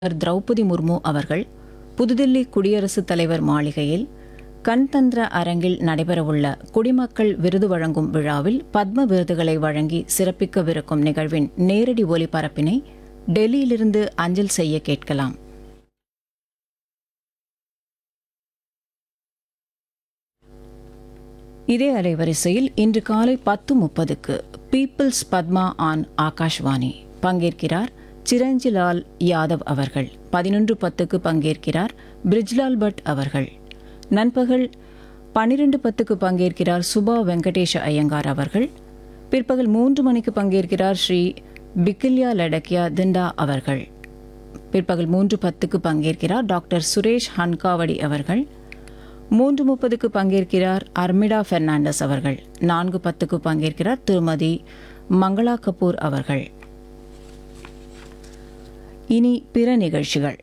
திரௌபதி முர்மு அவர்கள் புதுதில்லி குடியரசுத் தலைவர் மாளிகையில் கண்தந்திர அரங்கில் நடைபெறவுள்ள குடிமக்கள் விருது வழங்கும் விழாவில் பத்ம விருதுகளை வழங்கி சிறப்பிக்கவிருக்கும் நிகழ்வின் நேரடி ஒலிபரப்பினை டெல்லியிலிருந்து அஞ்சல் செய்ய கேட்கலாம் இதே அலைவரிசையில் இன்று காலை பத்து முப்பதுக்கு பீப்பிள்ஸ் பத்மா ஆன் ஆகாஷ்வாணி பங்கேற்கிறார் சிரஞ்சிலால் யாதவ் அவர்கள் பதினொன்று பத்துக்கு பங்கேற்கிறார் பிரிஜ்லால் பட் அவர்கள் நண்பகல் பன்னிரண்டு பத்துக்கு பங்கேற்கிறார் சுபா வெங்கடேஷ ஐயங்கார் அவர்கள் பிற்பகல் மூன்று மணிக்கு பங்கேற்கிறார் ஸ்ரீ பிக்கில்யா லடக்கியா திண்டா அவர்கள் பிற்பகல் மூன்று பத்துக்கு பங்கேற்கிறார் டாக்டர் சுரேஷ் ஹன்காவடி அவர்கள் மூன்று முப்பதுக்கு பங்கேற்கிறார் அர்மிடா பெர்னாண்டஸ் அவர்கள் நான்கு பத்துக்கு பங்கேற்கிறார் திருமதி மங்களா கபூர் அவர்கள் இனி பிற நிகழ்ச்சிகள்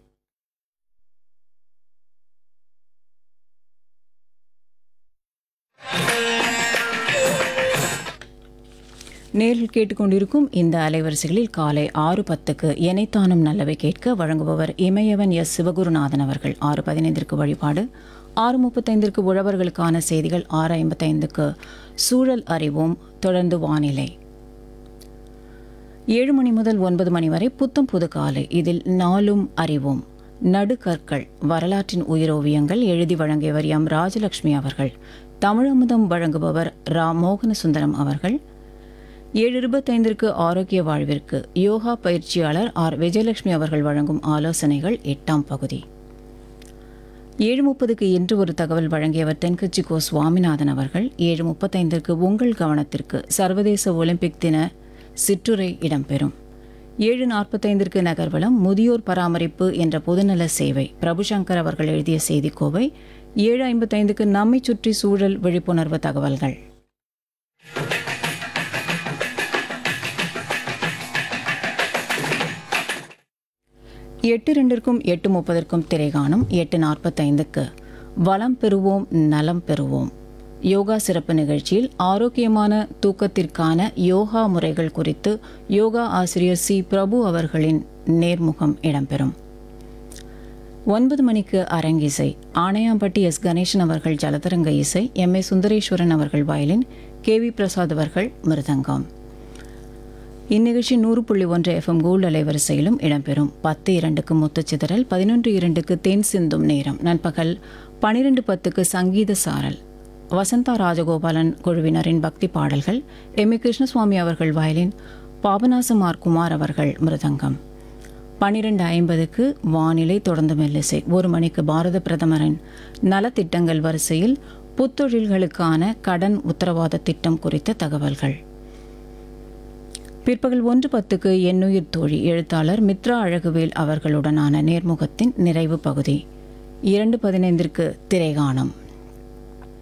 நேரில் கேட்டுக்கொண்டிருக்கும் இந்த அலைவரிசைகளில் காலை ஆறு பத்துக்கு எனைத்தானும் நல்லவை கேட்க வழங்குபவர் இமயவன் எஸ் சிவகுருநாதன் அவர்கள் ஆறு பதினைந்திற்கு வழிபாடு ஆறு முப்பத்தைந்திற்கு உழவர்களுக்கான செய்திகள் ஆறு ஐம்பத்தைந்துக்கு சூழல் அறிவோம் தொடர்ந்து வானிலை ஏழு மணி முதல் ஒன்பது மணி வரை புத்தம் புது காலை இதில் நாளும் அறிவோம் நடுகற்கள் வரலாற்றின் உயிரோவியங்கள் எழுதி வழங்கியவர் எம் ராஜலட்சுமி அவர்கள் தமிழமுதம் வழங்குபவர் ரா மோகன சுந்தரம் அவர்கள் ஏழு இருபத்தைந்திற்கு ஆரோக்கிய வாழ்விற்கு யோகா பயிற்சியாளர் ஆர் விஜயலட்சுமி அவர்கள் வழங்கும் ஆலோசனைகள் எட்டாம் பகுதி ஏழு முப்பதுக்கு இன்று ஒரு தகவல் வழங்கியவர் தென்கட்சி கோ சுவாமிநாதன் அவர்கள் ஏழு முப்பத்தைந்திற்கு உங்கள் கவனத்திற்கு சர்வதேச ஒலிம்பிக் தின சிற்றுரை இடம்பெறும் ஏழு நாற்பத்தைந்திற்கு நகர்வலம் முதியோர் பராமரிப்பு என்ற பொதுநல சேவை பிரபுசங்கர் அவர்கள் எழுதிய செய்திக்கோவை ஏழு ஐம்பத்தைந்துக்கு நம்மை சுற்றி சூழல் விழிப்புணர்வு தகவல்கள் எட்டு ரெண்டிற்கும் எட்டு முப்பதற்கும் திரைகாணும் எட்டு நாற்பத்தைந்துக்கு வளம் பெறுவோம் நலம் பெறுவோம் யோகா சிறப்பு நிகழ்ச்சியில் ஆரோக்கியமான தூக்கத்திற்கான யோகா முறைகள் குறித்து யோகா ஆசிரியர் சி பிரபு அவர்களின் நேர்முகம் இடம்பெறும் ஒன்பது மணிக்கு அரங்கிசை ஆணையாம்பட்டி எஸ் கணேசன் அவர்கள் ஜலதரங்க இசை எம் ஏ சுந்தரேஸ்வரன் அவர்கள் வயலின் கே வி பிரசாத் அவர்கள் மிருதங்கம் இந்நிகழ்ச்சி நூறு புள்ளி ஒன்று எஃப்எம் கோல்டு அலைவரிசையிலும் இடம்பெறும் பத்து இரண்டுக்கு முத்துச்சிதறல் பதினொன்று இரண்டுக்கு தேன் சிந்தும் நேரம் நண்பகல் பனிரெண்டு பத்துக்கு சங்கீத சாரல் வசந்தா ராஜகோபாலன் குழுவினரின் பக்தி பாடல்கள் எம் ஏ கிருஷ்ணசுவாமி அவர்கள் வயலின் பாபநாசமார் குமார் அவர்கள் மிருதங்கம் பனிரெண்டு ஐம்பதுக்கு வானிலை தொடர்ந்து மெல்லிசை ஒரு மணிக்கு பாரத பிரதமரின் நலத்திட்டங்கள் வரிசையில் புத்தொழில்களுக்கான கடன் உத்தரவாத திட்டம் குறித்த தகவல்கள் பிற்பகல் ஒன்று பத்துக்கு எண்ணுயிர் தோழி எழுத்தாளர் மித்ரா அழகுவேல் அவர்களுடனான நேர்முகத்தின் நிறைவு பகுதி இரண்டு பதினைந்திற்கு திரைகாணம்